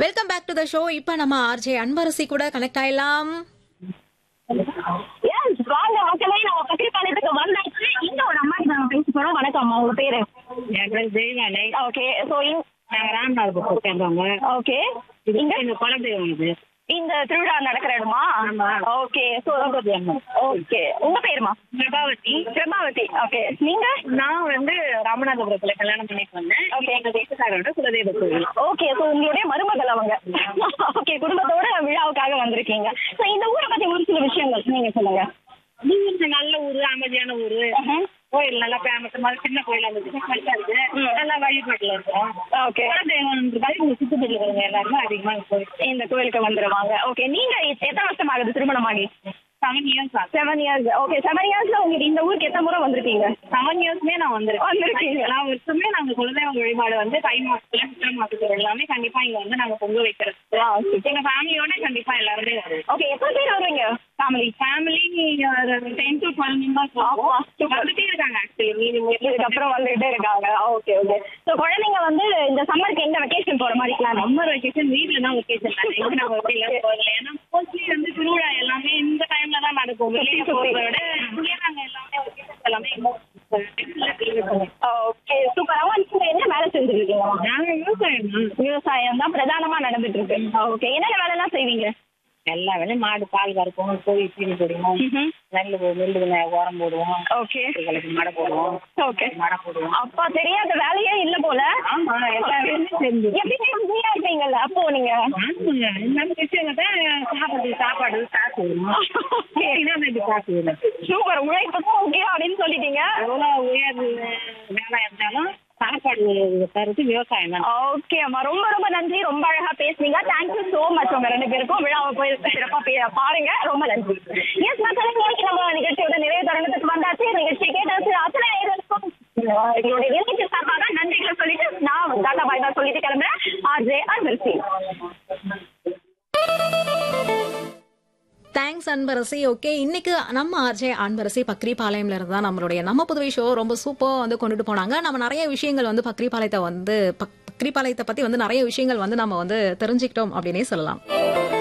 Welcome back to the show இப்ப நம்ம RJ Anbarasi கூட கனெக்ட் ஆயிடலாம் Yes, வாங்க மக்களே நம்ம பத்திரிப்பாளையத்துக்கு வந்தாச்சு இங்க ஒரு அம்மா கிட்ட நம்ம பேச போறோம் வணக்கம் அம்மா உங்க பேரு என் பேர் தெய்வானை ஓகே சோ நாங்க ராமநாதபுரத்தை சேர்ந்தவங்க ஓகே இது இங்க எங்க குலதெய்வம் இது இந்த திருவிழா நடக்கிற இடமா ஆமா. ஓகே சோ ஓகே உங்க பேருமா பிரபாவதி பிரபாவதி ஓகே நீங்க நான் வந்து ராமநாதபுரத்துல கல்யாணம் பண்ணிட்டு வந்தேன் Okay. எங்க தேசக்காரோட குலதெய்வ கோவில் ஓகே சோ உங்களுடைய மருமகள் அவங்க ஓகே குடும்பத்தோட விழாவுக்காக வந்திருக்கீங்க சோ இந்த ஊரை பத்தி ஒரு சில விஷயங்கள் நீங்க சொல்லுங்க இது நல்ல ஊரு அமைதியான ஊரு Uh-huh. கோயில் நல்லா ஃபேமஸ் மாதிரி சின்ன கோயில் அந்த சின்ன இருக்கு ம். நல்லா வழிபாட்டுல இருக்கும் ஓகே குலதெய்வம்ன்றதால இங்க சுத்தப்பட்டு இருக்கிறவங்க எல்லாருமே அதிகமா கோயில் இந்த கோயிலுக்கு வந்துருவாங்க ஓகே நீங்க எத்தனை வருஷம் ஆகுது திருமணமாகி செவன் இயர்ஸ் ஆகும் செவன் இயர்ஸ் ஓகே செவன் இயர்ஸ்ல உங்களுக்கு இந்த ஊருக்கு எத்தனை முறை வந்திருக்கீங்க செவன் இயர்ஸ்மே நான் வந்திருக்கேன் வந்திருக்கீங்க. எல்லா வருஷமே நாங்க குலதெய்வ வழிபாடு வந்து தை மாசத்துல சித்திரை மாசத்துல எல்லாமே கண்டிப்பா இங்க வந்து நாங்க பொங்க வைக்கிறது எங்க ஃபேமிலியோட கண்டிப்பா எல்லாருமே வருவோம் ஓகே எத்தனை பேர் வருவீங்க family family ten to twelve members வந்துட்டே இருக்காங்க ஆக்சுவலி இதுக்கப்புறம் வந்துகிட்டே இருக்காங்க ஓகே ஓகே ஸோ குழந்தைங்க வந்து இந்த சம்மருக்கு எங்க வெக்கேஷன் போற மாதிரி பிளான் சம்மர் வெக்கேஷன் வீட்ல தான் வெக்கேஷன் எங்க நாங்க வெளியில போகல ஏன்னா மோஸ்ட்லி வந்து திருவிழா எல்லாமே இந்த டைம்ல தான் நடக்கும் வெளியில போறத விட இங்கே நாங்க எல்லாமே வெக்கேஷன் எல்லாமே ஓகே சூப்பர் அவங்க நீங்க என்ன வேலை செஞ்சுட்டு இருக்கீங்க நாங்க விவசாயம் தான் விவசாயம் தான் பிரதானமா நடந்துட்டு இருக்கு ஓகே என்னென்ன வேலை எல்லாம் செய்வீங்க எல்லா வேலையும் மாடு பால் கறப்போம் கோழி தீனி போடுவோம் நெல் போ- நெல்லு நெ- உரம் போடுவோம் ஓகே இதுகளுக்கு மடை போடுவோம் ஓகே மடை போடுவோம் அப்பா தெரியாத வேலையே இல்ல போல ஆமா எல்லா வேலையும் செஞ்சு எப்பயுமே ஃப்ரீயா இருப்பீங்கல்ல அப்போ நீங்க ஆமாங்க நம்ம விஷயம் தான் சாப்பாடு சாப்பாடு காசு வரும் சரின்னா ரெண்டு காசு வரும் சூப்பர் உழைப்புக்கும் முக்கியம் அப்படின்னு சொல்லிட்டீங்க எவ்வளோ உயர் வேலை இருந்தாலும் சாப்பாடு தருது விவசாயம் தான் ஓகே அம்மா ரொம்ப ரொம்ப நன்றி ரொம்ப அழகா பேசுனீங்க தேங்க்யூ சோ மச் உங்க ரெண்டு பேருக்கும் விழாவை போய் சிறப்பா பே- பாருங்க ரொம்ப நன்றி எஸ் மக்களே இன்னைக்கு நம்ம நிகழ்ச்சியோட நிறைவு தருணத்துக்கு வந்தாச்சு நிகழ்ச்சி கேட்டாச்சு அத்தனை நேயர்களுக்கும் எங்களுடைய நிகழ்ச்சி சார்பாக நன்றிகளை சொல்லிட்டு நான் டாட்டா பாய் தான் சொல்லிட்டு கிளம்புறேன் RJ Anbarasi thanks Anbarasi okay இன்னைக்கு நம்ம ஆர்ஜே அன்பரசி பக்ரிபாளையம்ல இருந்து தான் நம்மளுடைய நம்ம புதுவை ஷோ ரொம்ப சூப்பர் வந்து கொண்டுட்டு போனாங்க நம்ம நிறைய விஷயங்கள் வந்து பக்ரிபாளையத்தை வந்து பக்- பக்ரிபாளையத்தை பத்தி வந்து நிறைய விஷயங்கள் வந்து நம்ம வந்து தெரிஞ்சுக்கிட்டோம் அப்படின்னே சொல்லலாம்